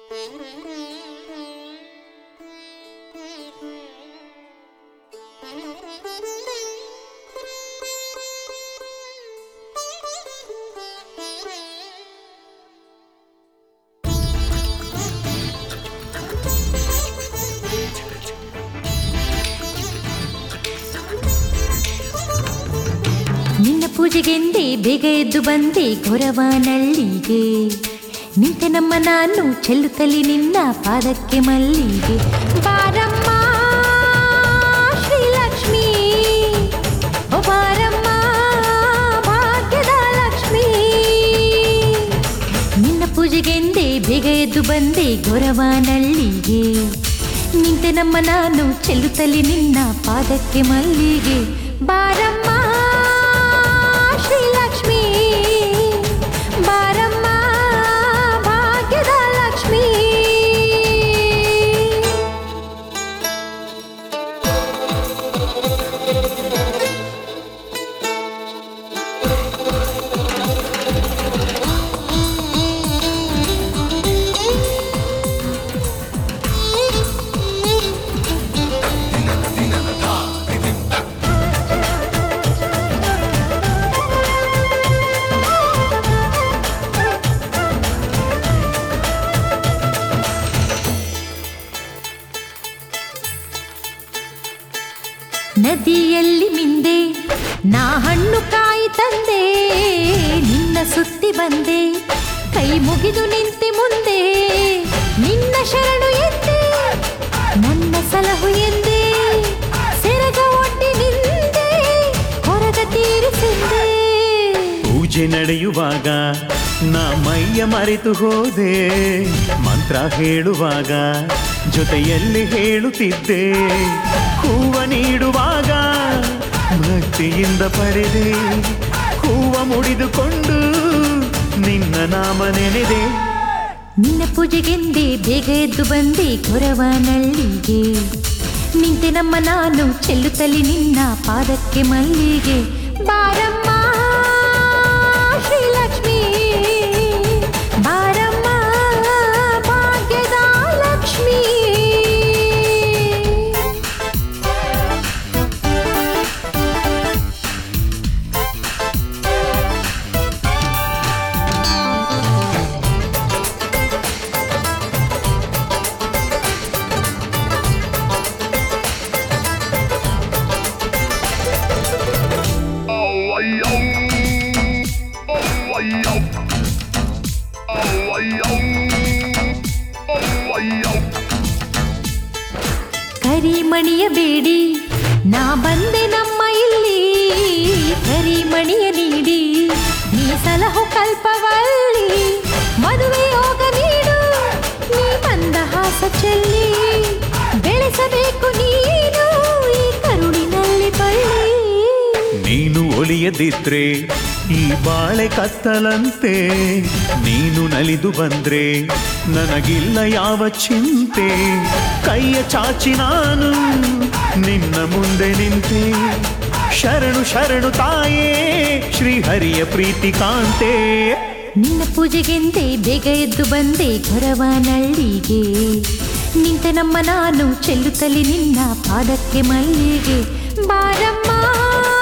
ನಿನ್ನ ಪೂಜೆಗೆಂದೇ ಬೇಗ ಎದ್ದು ಬಂದೆ ಗೊರವನಳ್ಳಿಗೆ ನಿಂತೆ ನಮ್ಮ ನಾನು ಚೆಲ್ಲುತ್ತಲಿ ನಿನ್ನ ಪಾದಕ್ಕೆ ಮಲ್ಲಿಗೆ ಬಾರಮ್ಮ ಶ್ರೀಲಕ್ಷ್ಮಿ ಓ ಬಾರಮ್ಮ ಭಾಗ್ಯದ ಲಕ್ಷ್ಮಿ ನಿನ್ನ ಪೂಜೆಗೆಂದೇ ಬೇಗ ಎದ್ದು ಬಂದೆ ಗೊರವನಳ್ಳಿಗೆ ನಿಂತೆ ನಮ್ಮ ನಾನು ಚೆಲ್ಲುತ್ತಲಿ ನಿನ್ನ ಪಾದಕ್ಕೆ ಮಲ್ಲಿಗೆ ಬಾರಮ್ಮ ಶ್ರೀಲಕ್ಷ್ಮಿ ಬಾರಮ್ಮ ಭಾಗ್ಯದ ಲಕ್ಷ್ಮಿ ನದಿಯಲ್ಲಿ ಮಿಂದೆ ನಾ ಹಣ್ಣು ಕಾಯಿ ತಂದೆ ನಿನ್ನ ಸುತ್ತಿ ಬಂದೆ ಕೈ ಮುಗಿದು ನಿಂತೆ ಮುಂದೆ ನಿನ್ನ ಶರಣು ಎಂದೆ ನನ್ನ ಸಲಹು ಎಂದೆ ಸೆರಗ ಒಡ್ಡಿ ನಿಂದೆ ಹೊರಗ ತೀರಿಸಿಂದೆ ಪೂಜೆ ನಡೆಯುವಾಗ ನಾ ಮೈಯ ಮರೆತು ಹೋದೆ ಮಂತ್ರ ಹೇಳುವಾಗ ಜೊತೆಯಲ್ಲಿ ಹೇಳುತ್ತಿದ್ದೆ ಹೂವ ನೀಡುವಾಗ ಭಕ್ತಿಯಿಂದ ಪಡೆದೆ ಹೂವ ಮುಡಿದುಕೊಂಡು ನಿನ್ನ ನಾಮ ನೆನೆದೆ ನಿನ್ನ ಪೂಜೆಗೆಂದೇ ಬೇಗ ಎದ್ದು ಬಂದೆ ಕೊರವನಳ್ಳಿಗೆ ನಿಂತೆ ನಮ್ಮ ನಾನು ಚೆಲ್ಲುತ್ತಲಿ ನಿನ್ನ ಪಾದಕ್ಕೆ ಮಲ್ಲಿಗೆ ಬಾರಮ್ಮ ಶ್ರೀಲಕ್ಷ್ಮಿ ಬಾರಮ್ಮ ಭಾಗ್ಯದ ಲಕ್ಷ್ಮಿ ಕರಿಮಣಿಯ ಬೇಡಿ ನಾ ಬಂದೆ ನಮ್ಮ ಇಲ್ಲಿ ಕರಿಮಣಿಯ ನೀಡಿ ನೀ ಸಲಹು ಕಲ್ಪವಲ್ಲಿ ಮದುವೆ ಯೋಗ ನೀಡು ನೀ ಬಂದ ಹಾಸ ಚೆಲ್ಲಿ ಬೆಳೆಸಬೇಕು ನೀನು ಈ ಕರುಳಿನಲ್ಲಿ ಬಳ್ಳಿ ನೀನು ಒಲಿಯದಿದ್ರೆ ಈ ಬಾಳೆ ಕತ್ತಲಂತೆ ನೀನು ನಲಿದು ಬಂದ್ರೆ ನನಗಿಲ್ಲ ಯಾವ ಚಿಂತೆ ಕೈಯ ಚಾಚಿ ನಾನು ನಿನ್ನ ಮುಂದೆ ನಿಂತೆ ಶರಣು ಶರಣು ತಾಯೇ ಶ್ರೀಹರಿಯ ಪ್ರೀತಿ ಕಾಂತೆ ನಿನ್ನ ಪೂಜೆಗೆಂದೇ ಬೇಗ ಎದ್ದು ಬಂದೆ ಗೊರವನಳ್ಳಿಗೆ ನಿಂತ ನಮ್ಮ ನಾನು ಚೆಲ್ಲುತ್ತಲಿ ನಿನ್ನ ಪಾದಕ್ಕೆ ಮಲ್ಲಿಗೆ ಬಾರಮ್ಮ